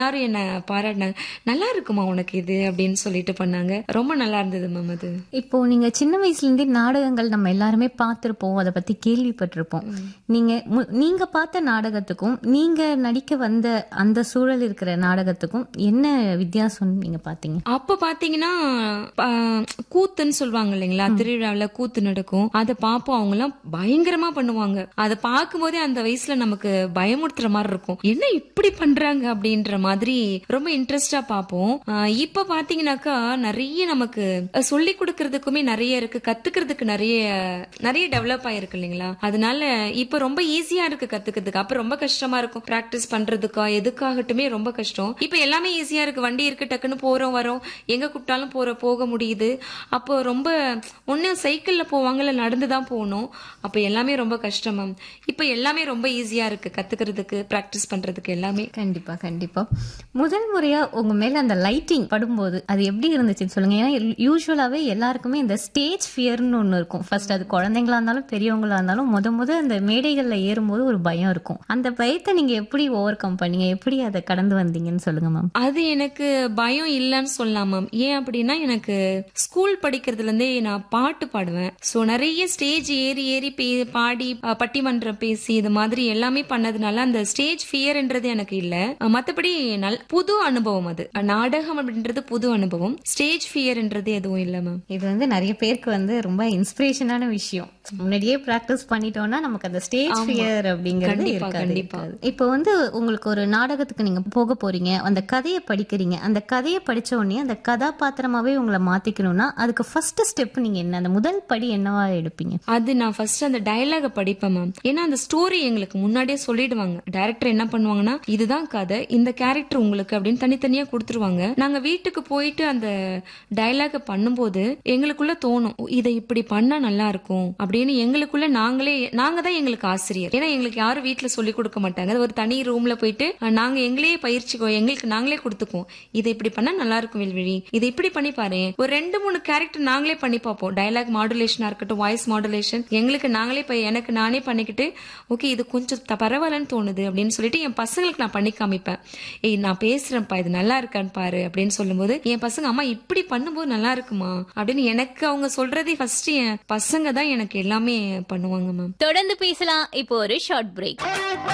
எல்லாரும் என்ன பாராட்டினாங்க நல்லா இருக்குமா உனக்கு இது அப்படின்னு சொல்லிட்டு பண்ணாங்க ரொம்ப நல்லா இருந்தது மேம் அது இப்போ நீங்க சின்ன வயசுல இருந்தே நாடகங்கள் நம்ம எல்லாருமே பார்த்திருப்போம் அதை பத்தி கேள்விப்பட்டிருப்போம் நீங்க மு- நீங்க பார்த்த நாடகத்துக்கும் நீங்க நடிக்க வந்த அந்த சூழல் இருக்கிற நாடகத்துக்கும் என்ன வித்தியாசம் நீங்க பாத்தீங்க அப்ப பாத்தீங்கன்னா ஆ, கூத்துன்னு சொல்லுவாங்க இல்லைங்களா திருவிழாவுல கூத்து நடக்கும் அதை பார்ப்போம் அவங்க எல்லாம் பயங்கரமா பண்ணுவாங்க அதை பார்க்கும்போதே அந்த வயசுல நமக்கு பயமுறுத்துற மாதிரி இருக்கும் என்ன இப்படி பண்றாங்க அப்படின்ற மாதிரி ரொம்ப இன்ட்ரெஸ்டா பார்ப்போம் ஆ, இப்ப பாத்தீங்கன்னாக்கா நிறைய நமக்கு அஹ், சொல்லி கொடுக்கறதுக்குமே நிறைய இருக்கு கத்துக்கிறதுக்கு நிறைய நிறைய டெவலப் ஆயிருக்கு இல்லைங்களா அதனால இப்ப ரொம்ப ஈஸியா இருக்கு கத்துக்கிறதுக்கு அப்ப ரொம்ப கஷ்டமா இருக்கும் பிராக்டிஸ் பண்றதுக்கா எதுக்காகட்டுமே ரொம்ப கஷ்டம் இப்ப எல்லாமே ஈஸியா இருக்கு வண்டி இருக்கு டக்குன்னு போறோம் வரோம் எங்க கூப்பிட்டாலும் போற போக முடியுது அப்போ ரொம்ப ஒண்ணு சைக்கிள்ல போவாங்கல்ல நடந்து தான் போகணும் அப்ப எல்லாமே ரொம்ப கஷ்டம் மேம் இப்ப எல்லாமே ரொம்ப ஈஸியா இருக்கு கத்துக்கிறதுக்கு பிராக்டிஸ் பண்றதுக்கு எல்லாமே கண்டிப்பா கண்டிப்பா முதல் முறையா உங்க மேல அந்த லைட்டிங் படும்போது அது எப்படி இருந்துச்சுன்னு சொல்லுங்க ஏன்னா யூஸ்வலாவே எல்லாருக்குமே இந்த ஸ்டேஜ் ஃபியர்னு ஒண்ணு இருக்கும் ஃபர்ஸ்ட் அது குழந்தைங்களா இருந்தாலும் பெரியவங்களா இருந்தாலும் முத முத அந்த மேடைகள்ல ஏறும்போது ஒரு பயம் இருக்கும் அந்த பயத்தை நீங்க எப்படி ஓவர் கம் பண்ணீங்க எப்படி அதை கடந்து வந்தீங்கன்னு சொல்லுங்க மேம் அது எனக்கு பயம் இல்லைன்னு சொல்லலாம் மேம் ஏன் அப்படின்னா எனக்கு ஸ்கூல் படிக்கிறதுல இருந்தே நான் பாட்டு பாடுவேன் சோ நிறைய ஸ்டேஜ் ஏறி ஏறி பே- பாடி அஹ், பட்டிமன்றம் பேசி இது மாதிரி எல்லாமே பண்ணதுனால அந்த ஸ்டேஜ் ஃபியர்ன்றது எனக்கு இல்ல அஹ், மத்தபடி நல் புது அனுபவம் அது அஹ், நாடகம் அப்படின்றது புது அனுபவம் ஸ்டேஜ் ஃபியர்ன்றது எதுவும் இல்ல மேம் இது வந்து நிறைய பேருக்கு வந்து ரொம்ப இன்ஸ்பிரேஷனான விஷயம் முன்னாடியே பிராக்டிஸ் பண்ணிட்டோம்னா நமக்கு அந்த ஸ்டேஜ் ஃபியர் அப்படிங்கிறது கண்டிப்பா, இருக்காது கண்டிப்பா. இருக்காது. இப்போ வந்து உங்களுக்கு ஒரு நாடகத்துக்கு நீங்க போக போறீங்க அந்த கதையை படிக்கிறீங்க அந்த கதையை படிச்ச உடனே அந்த கதாபாத்திரமாவே உங்களை மாத்திக்கணும்னா அதுக்கு ஃபர்ஸ்ட் ஸ்டெப் நீங்க என்ன அந்த முதல் படி என்னவா எடுப்பீங்க அது நான் ஃபர்ஸ்ட் அந்த டயலாக படிப்பேன் மேம் ஏன்னா அந்த ஸ்டோரி எங்களுக்கு முன்னாடியே சொல்லிடுவாங்க டைரக்டர் என்ன பண்ணுவாங்கன்னா இதுதான் கதை இந்த கேரக்டர் உங்களுக்கு அப்படின்னு தனித்தனியா கொடுத்துருவாங்க நாங்க வீட்டுக்கு போயிட்டு அந்த டயலாக பண்ணும்போது எங்களுக்குள்ள தோணும் "ஓ, இதை இப்படி பண்ணா நல்லா இருக்கும் அப்படின்னு எங்களுக்குள்ள நாங்களே நாங்க தான் எங்களுக்கு ஆசிரியர் ஏன்னா எங்களுக்கு யாரும் வீட்டுல சொல்லி கொடுக்க மாட்டாங்க அது ஒரு தனி ரூம்ல போயிட்டு அஹ், நாங்க எங்களே பயிற்சிக்கோ எங்களுக்கு நாங்களே கொடுத்துக்குவோம் இதை இப்படி பண்ணா நல்லா இருக்கும் வெல்வெளி இதை இப்படி பண்ணி பாரு ஒரு ரெண்டு மூணு கேரக்டர் நாங்களே பண்ணி பார்ப்போம் டயலாக் மாடுலேஷனா இருக்கட்டும் வாய்ஸ் மாடுலேஷன் எங்களுக்கு நாங்களே இப்ப எனக்கு நானே பண்ணிக்கிட்டு ஓகே இது கொஞ்சம் த- பரவாயில்லன்னு தோணுது அப்படின்னு சொல்லிட்டு என் பசங்களுக்கு நான் பண்ணி காமிப்பேன் ஏய் நான் பேசுறேன்ப்பா இது நல்லா இருக்கான்னு பாரு அப்படின்னு சொல்லும்போது என் பசங்க அம்மா இப்படி பண்ணும்போது நல்லா இருக்குமா அப்படின்னு எனக்கு அவங்க சொல்றதே ஃபர்ஸ்ட் என் பசங்க தான் எனக்கு எல்லாமே பண்ணுவாங்க மேம் தொடர்ந்து பேசலாம் இப்போ ஒரு ஷார்ட் பிரேக்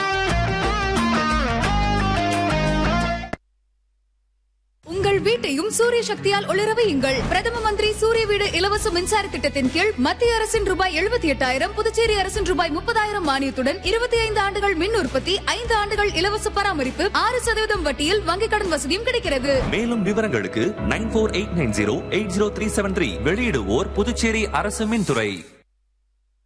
உங்கள் வீட்டையும் சூரிய சக்தியால் ஒளிர வையுங்கள் பிரதம மந்திரி சூரிய வீடு இலவச மின்சார திட்டத்தின் கீழ் மத்திய அரசின் ரூபாய் எழுபத்தி எட்டாயிரம் புதுச்சேரி அரசின் ரூபாய் முப்பதாயிரம் மானியத்துடன் இருபத்தி ஐந்து ஆண்டுகள் மின் உற்பத்தி ஐந்து ஆண்டுகள் இலவச பராமரிப்பு ஆறு சதவீதம் வட்டியில் வங்கிக் கடன் வசதியும் கிடைக்கிறது மேலும் விவரங்களுக்கு nine four eight nine zero eight zero three seven three வெளியிடுவோர் புதுச்சேரி அரசு மின்துறை